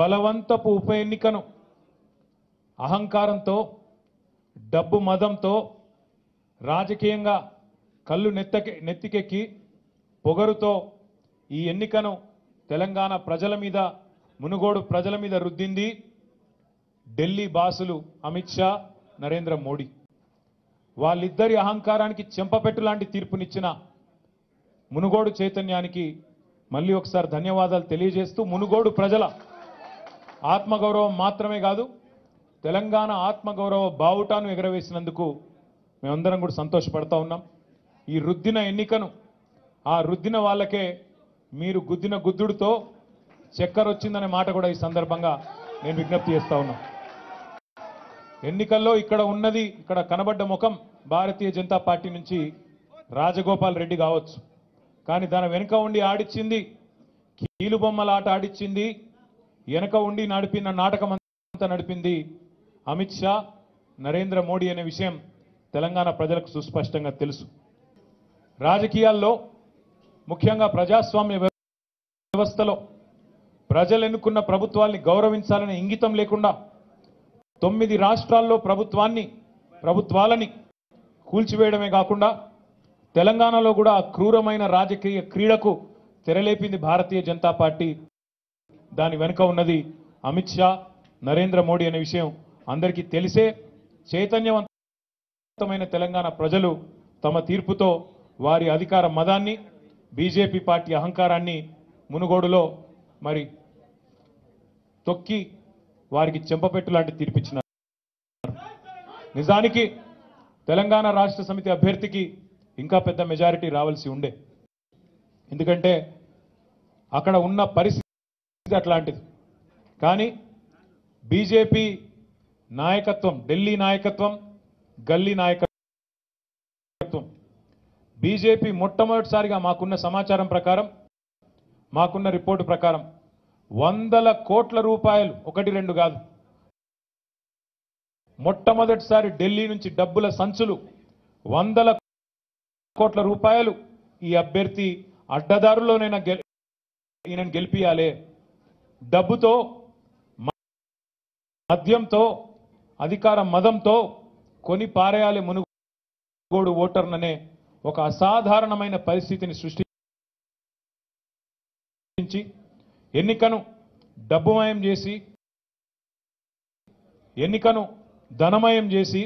బలవంతపు ఉప ఎన్నికను అహంకారంతో డబ్బు మదంతో రాజకీయంగా కళ్ళు నెత్తకి నెత్తికెక్కి పొగరుతో ఈ ఎన్నికను తెలంగాణ ప్రజల మీద మునుగోడు ప్రజల మీద రుద్దింది ఢిల్లీ బాసులు అమిత్ షా నరేంద్ర మోడీ వాళ్ళిద్దరి అహంకారానికి చెంపపెట్టు లాంటి తీర్పునిచ్చిన మునుగోడు చైతన్యానికి మళ్ళీ ఒకసారి ధన్యవాదాలు తెలియజేస్తూ మునుగోడు ప్రజల ఆత్మగౌరవం మాత్రమే కాదు తెలంగాణ ఆత్మగౌరవ బావుటాను ఎగరవేసినందుకు మేమందరం కూడా సంతోషపడతా ఉన్నాం ఈ రుద్దిన ఎన్నికను ఆ రుద్దిన వాళ్ళకే మీరు గుద్దిన గుద్దుడితో చక్కెర వచ్చిందనే మాట కూడా ఈ సందర్భంగా నేను విజ్ఞప్తి చేస్తా ఉన్నా ఎన్నికల్లో ఇక్కడ ఉన్నది ఇక్కడ కనబడ్డ ముఖం భారతీయ జనతా పార్టీ నుంచి రాజగోపాల్ రెడ్డి కావచ్చు కానీ దాని వెనుక ఉండి ఆడిచ్చింది కీలుబొమ్మల ఆట ఆడిచ్చింది వెనక ఉండి నడిపిన నాటకం అంతా నడిపింది అమిత్ షా నరేంద్ర మోడీ అనే విషయం తెలంగాణ ప్రజలకు సుస్పష్టంగా తెలుసు రాజకీయాల్లో ముఖ్యంగా ప్రజాస్వామ్య వ్యవస్థలో ప్రజలు ఎన్నుకున్న ప్రభుత్వాల్ని గౌరవించాలనే ఇంగితం లేకుండా తొమ్మిది రాష్ట్రాల్లో ప్రభుత్వాన్ని ప్రభుత్వాలని కూల్చివేయడమే కాకుండా తెలంగాణలో కూడా ఆ క్రూరమైన రాజకీయ క్రీడకు తెరలేపింది భారతీయ జనతా పార్టీ దాని వెనుక ఉన్నది అమిత్ షా నరేంద్ర మోడీ అనే విషయం అందరికీ తెలిసే చైతన్యవంతమైన తెలంగాణ ప్రజలు తమ తీర్పుతో వారి అధికార మదాన్ని బీజేపీ పార్టీ అహంకారాన్ని మునుగోడులో మరి తొక్కి వారికి చెంపపెట్టు లాంటి తీర్పిచ్చినారు నిజానికి తెలంగాణ రాష్ట్ర సమితి అభ్యర్థికి ఇంకా పెద్ద మెజారిటీ రావాల్సి ఉండే ఎందుకంటే అక్కడ ఉన్న పరిస్థితి అట్లాంటిది కానీ బీజేపీ నాయకత్వం ఢిల్లీ నాయకత్వం గల్లీ నాయకత్వం బీజేపీ మొట్టమొదటిసారిగా మాకున్న సమాచారం ప్రకారం మాకున్న రిపోర్టు ప్రకారం వందల కోట్ల రూపాయలు ఒకటి రెండు కాదు మొట్టమొదటిసారి ఢిల్లీ నుంచి డబ్బుల సంచులు వందల కోట్ల రూపాయలు ఈ అభ్యర్థి అడ్డదారులోనైనా గె ఈయనను గెలిపియాలే డబ్బుతో మ- మద్యంతో అధికార మదంతో కొని పారేయాలి మునుగోడు ఓటర్ననే ఒక అసాధారణమైన పరిస్థితిని సృష్టించి ఎన్నికను డబ్బుమయం చేసి ఎన్నికను ధనమయం చేసి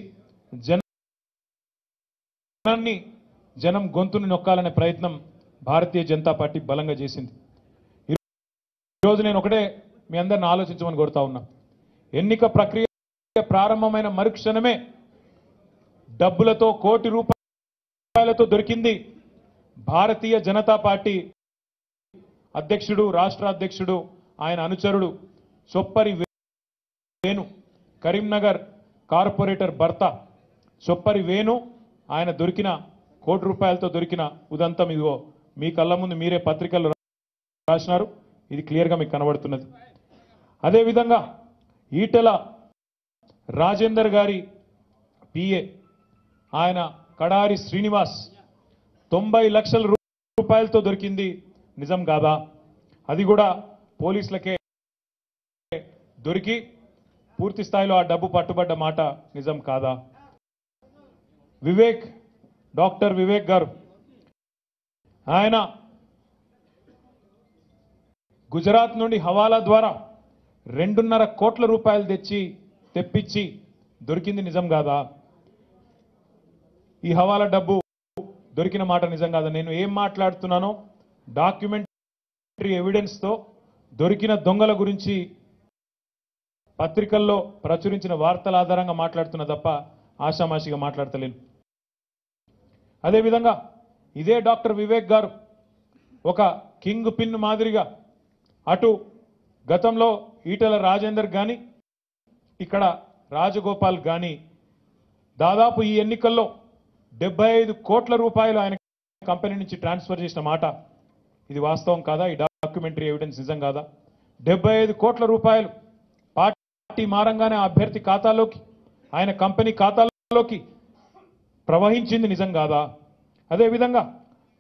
జనాన్ని జనం గొంతుని నొక్కాలనే ప్రయత్నం భారతీయ జనతా పార్టీ బలంగా చేసింది ఈరోజు నేను ఒకటే మీ అందరిని ఆలోచించమని కోరుతా ఉన్నా ఎన్నిక ప్రక్రియ ప్రారంభమైన మరుక్షణమే డబ్బులతో కోటి రూపాయలతో దొరికింది భారతీయ జనతా పార్టీ అధ్యక్షుడు రాష్ట్ర అధ్యక్షుడు ఆయన అనుచరుడు చొప్పరి వేణు కరీంనగర్ కార్పొరేటర్ భర్త చొప్పరి వేణు ఆయన దొరికిన కోటి రూపాయలతో దొరికిన ఉదంతం ఇదిగో మీ కళ్ళ ముందు మీరే పత్రికల్లో రాసినారు ఇది క్లియర్గా మీకు కనబడుతున్నది అదేవిధంగా ఈటెల రాజేందర్ గారి పిఏ ఆయన కడారి శ్రీనివాస్ తొంభై లక్షల రూ- రూపాయలతో దొరికింది నిజం కాదా అది కూడా పోలీసులకే దొరికి పూర్తి స్థాయిలో ఆ డబ్బు పట్టుబడ్డ మాట నిజం కాదా వివేక్ డాక్టర్ వివేక్ గారు ఆయన గుజరాత్ నుండి హవాలా ద్వారా రెండున్నర కోట్ల రూపాయలు తెచ్చి తెప్పించి దొరికింది నిజం కాదా ఈ హవాలా డబ్బు దొరికిన మాట నిజం కాదా నేను ఏం మాట్లాడుతున్నానో డాక్యుమెంటరీ ఎవిడెన్స్తో దొరికిన దొంగల గురించి పత్రికల్లో ప్రచురించిన వార్తల ఆధారంగా మాట్లాడుతున్నా తప్ప ఆషామాషిగా మాట్లాడతలేను అదేవిధంగా ఇదే డాక్టర్ వివేక్ గారు ఒక కింగ్ పిన్ మాదిరిగా అటు గతంలో ఈటెల రాజేందర్ కానీ ఇక్కడ రాజగోపాల్ కానీ దాదాపు ఈ ఎన్నికల్లో డెబ్బై ఐదు కోట్ల రూపాయలు ఆయన కంపెనీ నుంచి ట్రాన్స్ఫర్ చేసిన మాట ఇది వాస్తవం కాదా ఈ డాక్యుమెంటరీ ఎవిడెన్స్ నిజం కాదా డెబ్బై ఐదు కోట్ల రూపాయలు పార్టీ మారంగానే ఆ అభ్యర్థి ఖాతాలోకి ఆయన కంపెనీ ఖాతాలోకి ప్రవహించింది నిజం కాదా అదేవిధంగా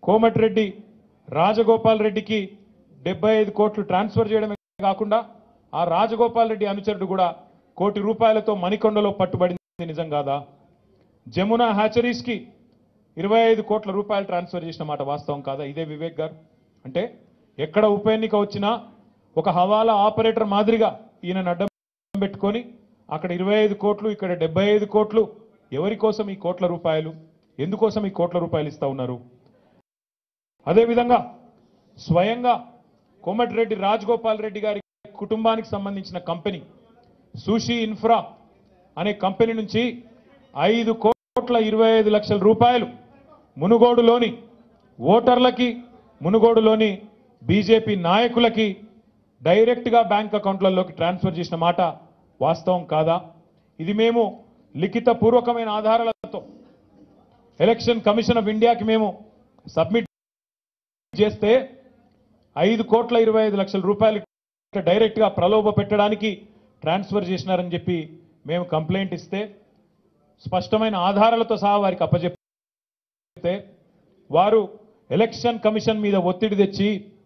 కోమటిరెడ్డి రాజగోపాల్ రెడ్డికి డెబ్బై ఐదు కోట్లు ట్రాన్స్ఫర్ చేయడమే కాకుండా ఆ రాజగోపాల్ రెడ్డి అనుచరుడు కూడా కోటి రూపాయలతో మణికొండలో పట్టుబడింది నిజం కాదా జమునా హ్యాచరీస్ కి ఇరవై ఐదు కోట్ల రూపాయలు ట్రాన్స్ఫర్ చేసిన మాట వాస్తవం కాదా ఇదే వివేక్ గారు అంటే ఎక్కడ ఉప ఎన్నిక వచ్చినా ఒక హవాలా ఆపరేటర్ మాదిరిగా ఈయన అడ్డం పెట్టుకొని అక్కడ ఇరవై ఐదు కోట్లు ఇక్కడ డెబ్బై ఐదు కోట్లు ఎవరి కోసం ఈ కోట్ల రూపాయలు ఎందుకోసం ఈ కోట్ల రూపాయలు ఇస్తా ఉన్నారు అదేవిధంగా స్వయంగా కోమటిరెడ్డి రాజగోపాల్ రెడ్డి గారి కుటుంబానికి సంబంధించిన కంపెనీ సుషి ఇన్ఫ్రా అనే కంపెనీ నుంచి ఐదు కోట్ల ఇరవై ఐదు లక్షల రూపాయలు మునుగోడులోని ఓటర్లకి మునుగోడులోని బీజేపీ నాయకులకి డైరెక్ట్గా బ్యాంక్ అకౌంట్లలోకి ట్రాన్స్ఫర్ చేసిన మాట వాస్తవం కాదా ఇది మేము లిఖిత పూర్వకమైన ఆధారాలతో ఎలక్షన్ కమిషన్ ఆఫ్ ఇండియాకి మేము సబ్మిట్ చేస్తే ఐదు కోట్ల ఇరవై ఐదు లక్షల రూపాయలు ఇక్కడ డైరెక్ట్గా ప్రలోభ పెట్టడానికి ట్రాన్స్ఫర్ చేసినారని చెప్పి మేము కంప్లైంట్ ఇస్తే స్పష్టమైన ఆధారాలతో సహా వారికి అప్పచెప్తే వారు ఎలక్షన్ కమిషన్ మీద ఒత్తిడి తెచ్చి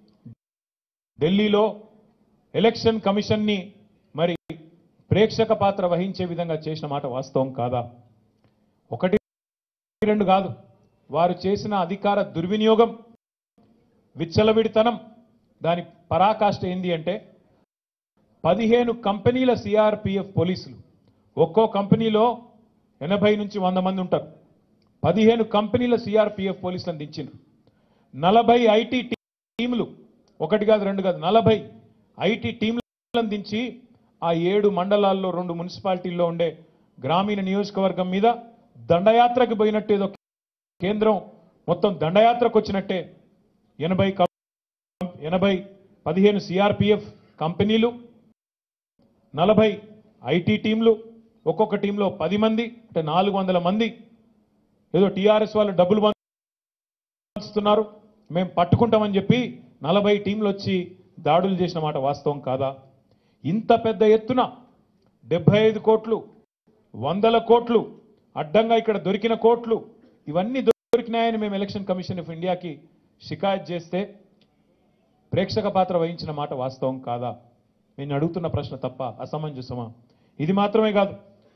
ఢిల్లీలో ఎలక్షన్ కమిషన్ని మరి ప్రేక్షక పాత్ర వహించే విధంగా చేసిన మాట వాస్తవం కాదా ఒకటి రెండు కాదు వారు చేసిన అధికార దుర్వినియోగం విచ్చలవిడితనం దాని పరాకాష్ట ఏంది అంటే పదిహేను కంపెనీల సిఆర్పిఎఫ్ పోలీసులు ఒక్కో కంపెనీలో ఎనభై నుంచి వంద మంది ఉంటారు పదిహేను కంపెనీల సిఆర్పిఎఫ్ పోలీసులను దించిండ్రు నలభై ఐటీ టీంలు ఒకటి కాదు రెండు కాదు నలభై ఐటీ టీంలను దించి ఆ ఏడు మండలాల్లో రెండు మున్సిపాలిటీల్లో ఉండే గ్రామీణ నియోజకవర్గం మీద దండయాత్రకు పోయినట్టు ఏదో కేంద్రం మొత్తం దండయాత్రకు వచ్చినట్టే ఎనభై కం- ఎనభై పదిహేను సిఆర్పిఎఫ్ కంపెనీలు నలభై ఐటీ టీంలు ఒక్కొక్క టీంలో పది మంది అంటే నాలుగు వందల మంది ఏదో టీఆర్ఎస్ వాళ్ళు డబ్బులు పంచుతున్నారు మేము పట్టుకుంటామని చెప్పి నలభై టీంలు వచ్చి దాడులు చేసిన మాట వాస్తవం కాదా ఇంత పెద్ద ఎత్తున డెబ్బై ఐదు కోట్లు వందల కోట్లు అడ్డంగా ఇక్కడ దొరికిన కోట్లు ఇవన్నీ దొరికినాయని మేము ఎలక్షన్ కమిషన్ ఆఫ్ ఇండియాకి షికాయత్ చేస్తే ప్రేక్షక పాత్ర వహించిన మాట వాస్తవం కాదా నేను అడుగుతున్న ప్రశ్న తప్ప అసమంజసమా ఇది మాత్రమే కాదు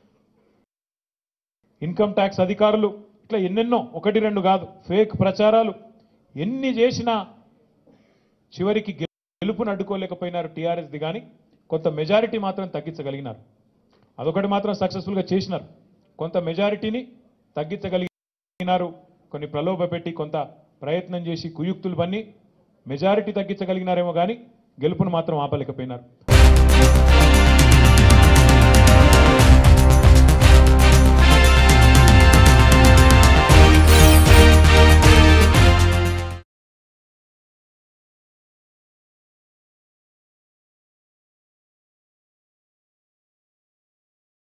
ఇన్కమ్ ట్యాక్స్ అధికారులు ఇట్లా ఎన్నెన్నో ఒకటి రెండు కాదు ఫేక్ ప్రచారాలు ఎన్ని చేసినా చివరికి గెలుపును అడ్డుకోలేకపోయినారు టీఆర్ఎస్ది కానీ కొంత మెజారిటీ మాత్రం తగ్గించగలిగినారు అదొకటి మాత్రం సక్సెస్ఫుల్గా చేసినారు కొంత మెజారిటీని తగ్గించగలిగినారు కొన్ని ప్రలోభ పెట్టి కొంత ప్రయత్నం చేసి కుయుక్తులు పన్ని మెజారిటీ తగ్గించగలిగినారేమో కానీ గెలుపును మాత్రం ఆపలేకపోయినారు